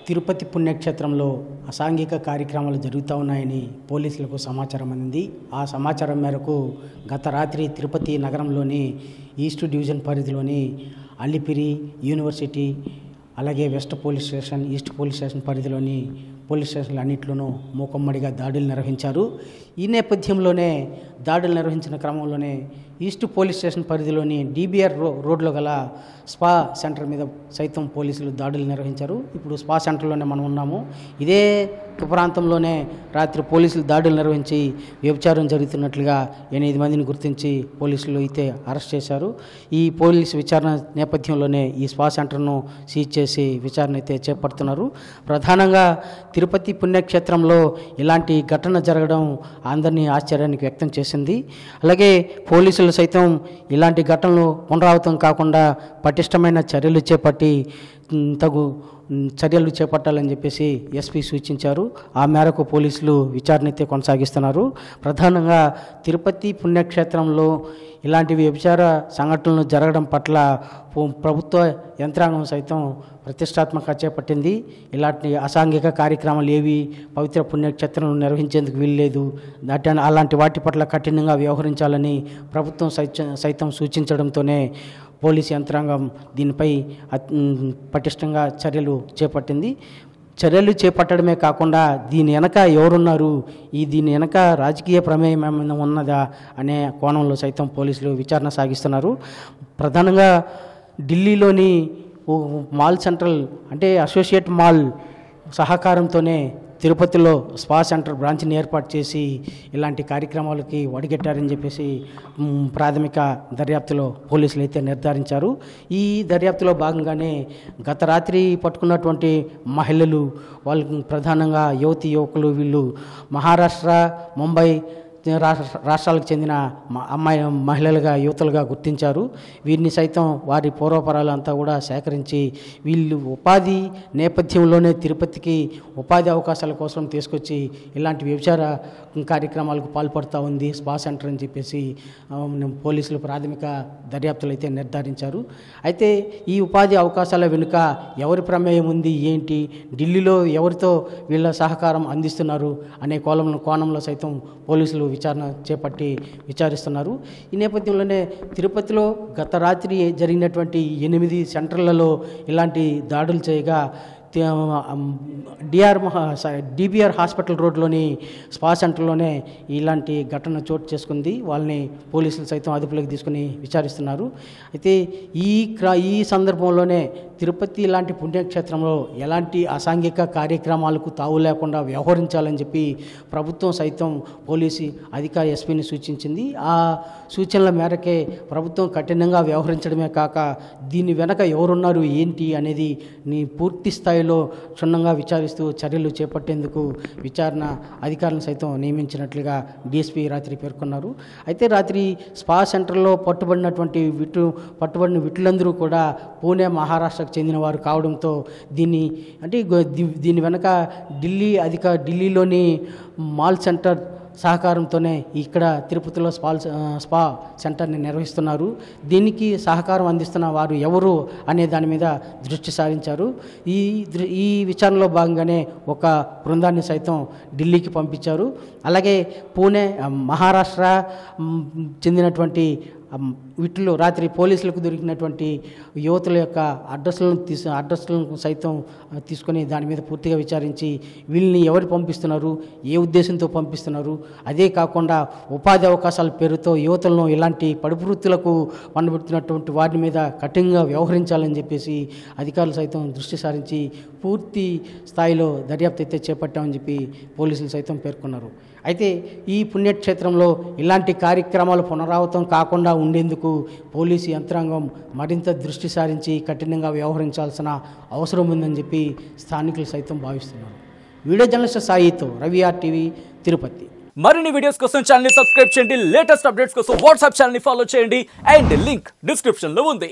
తిరుపతి పుణ్యక్షేత్రంలో అసాంఘిక కార్యక్రమాలు జరుగుతూ ఉన్నాయని పోలీసులకు సమాచారం అందింది ఆ సమాచారం మేరకు గత రాత్రి తిరుపతి నగరంలోని ఈస్ట్ డివిజన్ పరిధిలోని అల్లిపిరి యూనివర్సిటీ అలాగే west police station east police station పరిధిలోని పోలీస్ స్టేషన్లు అన్నింటిలోనూ మూకమ్మడిగా దాడులు నిర్వహించారు ఈ నేపథ్యంలోనే దాడులు నిర్వహించిన క్రమంలోనే ఈస్ట్ పోలీస్ స్టేషన్ పరిధిలోని డీబీఆర్ రో రోడ్లో గల స్పా సెంటర్ మీద సైతం పోలీసులు దాడులు నిర్వహించారు ఇప్పుడు స్పా సెంటర్లోనే మనం ఉన్నాము ఇదే ప్రాంతంలోనే రాత్రి పోలీసులు దాడులు నిర్వహించి వ్యభిచారం జరుగుతున్నట్లుగా ఎనిమిది మందిని గుర్తించి పోలీసులు అయితే అరెస్ట్ చేశారు ఈ పోలీసు విచారణ నేపథ్యంలోనే ఈ స్పా సెంటర్ను సీజ్ చేసి విచారణ అయితే చేపడుతున్నారు ప్రధానంగా తిరుపతి పుణ్యక్షేత్రంలో ఇలాంటి ఘటన జరగడం అందరినీ ఆశ్చర్యానికి వ్యక్తం చేసింది అలాగే పోలీసులు సైతం ఇలాంటి ఘటనలు పునరావృతం కాకుండా పటిష్టమైన చర్యలు చేపట్టి ఉమ్, తగు ఉమ్, చర్యలు చేపట్టాలని చెప్పేసి ఎస్పీ సూచించారు ఆ మేరకు పోలీసులు విచారణ అయితే కొనసాగిస్తున్నారు ప్రధానంగా తిరుపతి పుణ్యక్షేత్రంలో ఇలాంటి వ్యభిచార సంఘటనలు జరగడం పట్ల పో- ప్రభుత్వ యంత్రాంగం సైతం ప్రతిష్టాత్మక చేపట్టింది ఇలాంటి అసాంఘిక కార్యక్రమాలు ఏవి పవిత్ర పుణ్యక్షేత్రంలో నిర్వహించేందుకు వీల్లేదు దాటి అలాంటి వాటి పట్ల కఠినంగా వ్యవహరించాలని ప్రభుత్వం సైచ- సైతం సూచించడంతోనే పోలీస్ యంత్రాంగం దీనిపై అత్- ఉమ్, పటిష్టంగా చర్యలు చేపట్టింది చర్యలు చేపట్టడమే కాకుండా దీని వెనక ఎవరున్నారు ఈ దీని వెనక రాజకీయ ప్రమేయం ఏమైనా ఉన్నదా అనే కోణంలో సైతం పోలీసులు విచారణ సాగిస్తున్నారు ప్రధానంగా ఢిల్లీలోని ఓ మాల్ సెంట్రల్ అంటే అసోసియేట్ మాల్ సహకారంతోనే తిరుపతిలో స్పా సెంటర్ బ్రాంచ్ని ఏర్పాటు చేసి ఇలాంటి కార్యక్రమాలకి వడిగట్టారని చెప్పేసి మ్, ప్రాథమిక దర్యాప్తులో పోలీసులు అయితే నిర్ధారించారు ఈ దర్యాప్తులో భాగంగానే గత రాత్రి పట్టుకున్నటువంటి మహిళలు వాళ్ళు ప్రధానంగా యువతి యువకులు వీళ్ళు మహారాష్ట్ర ముంబై రాష్ట్ర రాష్ట్రాలకు చెందిన మ- అమ్మాయి మహిళలుగా యువతలుగా గుర్తించారు వీరిని సైతం వారి పూర్వపరాలు అంతా కూడా సేకరించి వీళ్ళు ఉపాధి నేపథ్యంలోనే తిరుపతికి ఉపాధి అవకాశాల కోసం తీసుకొచ్చి ఇలాంటి వ్యభిచార కార్యక్రమాలకు పాల్పడుతూ ఉంది స్పా సెంటర్ అని చెప్పేసి ఆ, పోలీసులు ప్రాథమిక దర్యాప్తులు అయితే నిర్ధారించారు అయితే ఈ ఉపాధి అవకాశాల వెనుక ఎవరి ప్రమేయం ఉంది ఏంటి ఢిల్లీలో ఎవరితో వీళ్ళ సహకారం అందిస్తున్నారు అనే కోణంలో కోణంలో సైతం పోలీసులు విచారణ చేపట్టి విచారిస్తున్నారు ఈ నేపథ్యంలోనే తిరుపతిలో గత రాత్రి జరిగినటువంటి ఎనిమిది సెంటర్లలో ఇలాంటి దాడులు చేయగా తి- అమ్, డిఆర్ మహా స- డిబిఆర్ హాస్పిటల్ రోడ్లోని స్పా సెంటర్లోనే ఇలాంటి ఘటన చోటు చేసుకుంది వాళ్ళని పోలీసులు సైతం అదుపులోకి తీసుకుని విచారిస్తున్నారు అయితే ఈ క్ర ఈ సందర్భంలోనే తిరుపతి లాంటి పుణ్యక్షేత్రంలో ఎలాంటి అసాంఘిక కార్యక్రమాలకు తావు లేకుండా వ్యవహరించాలని చెప్పి ప్రభుత్వం సైతం పోలీసు అధికారి ఎస్పీని సూచించింది ఆ సూచనల మేరకే ప్రభుత్వం కఠినంగా వ్యవహరించడమే కాక దీని వెనక ఎవరున్నారు ఏంటి అనేది నీ పూర్తి స్థాయిలో క్షుణ్ణంగా విచారిస్తూ చర్యలు చేపట్టేందుకు విచారణ అధికారులను సైతం నియమించినట్లుగా డిఎస్పీ రాత్రి పేర్కొన్నారు అయితే రాత్రి స్పా సెంటర్లో పట్టుబడినటువంటి విటు పట్టుబడిన విటులందరూ కూడా పూణే మహారాష్ట్రకు చెందిన వారు కావడంతో దీన్ని అంటే గో- దీ- దీని వెనక ఢిల్లీ అధిక ఢిల్లీలోని మాల్ సెంటర్ సహకారంతోనే ఇక్కడ తిరుపతిలో స్పా స్పా సెంటర్ని నిర్వహిస్తున్నారు దీనికి సహకారం అందిస్తున్న వారు ఎవరు అనే దాని మీద దృష్టి సారించారు ఈ దృ- ఈ విచారణలో భాగంగానే ఒక బృందాన్ని సైతం ఢిల్లీకి పంపించారు అలాగే పూణే ఆ, మహారాష్ట్ర మ్, చెందినటువంటి అమ్, వీటిలో రాత్రి పోలీసులకు దొరికినటువంటి యువతుల యొక్క అడ్రస్లను తీసు అడ్రస్లను సైతం ఆ, తీసుకొని దాని మీద పూర్తిగా విచారించి వీళ్ళని ఎవరు పంపిస్తున్నారు ఏ ఉద్దేశంతో పంపిస్తున్నారు అదే కాకుండా ఉపాధి అవకాశాల పేరుతో యువతలను ఇలాంటి పడుపు వృత్తులకు పండబెడుతున్నటువంటి వాటి మీద కఠినంగా వ్యవహరించాలని చెప్పేసి అధికారులు సైతం దృష్టి సారించి పూర్తి స్థాయిలో దర్యాప్తు అయితే చేపట్టామని చెప్పి పోలీసులు సైతం పేర్కొన్నారు అయితే ఈ పుణ్యక్షేత్రంలో ఇలాంటి కార్యక్రమాలు పునరావృతం కాకుండా ఉండేందుకు పోలీసు యంత్రాంగం మరింత దృష్టి సారించి కఠినంగా వ్యవహరించాల్సిన అవసరం ఉందని చెప్పి స్థానికులు సైతం భావిస్తున్నారు వీడియో జర్నలిస్ట్ సాయితో రవిఆర్ టీవీ తిరుపతి మరిన్ని వీడియోస్ కోసం ఛానల్ ని సబ్స్క్రైబ్ చేయండి లేటెస్ట్ అప్డేట్స్ కోసం వాట్సాప్ ఛానల్ ని ఫాలో చేయండి అండ్ లింక్ డిస్క్రిప్షన్ లో ఉంది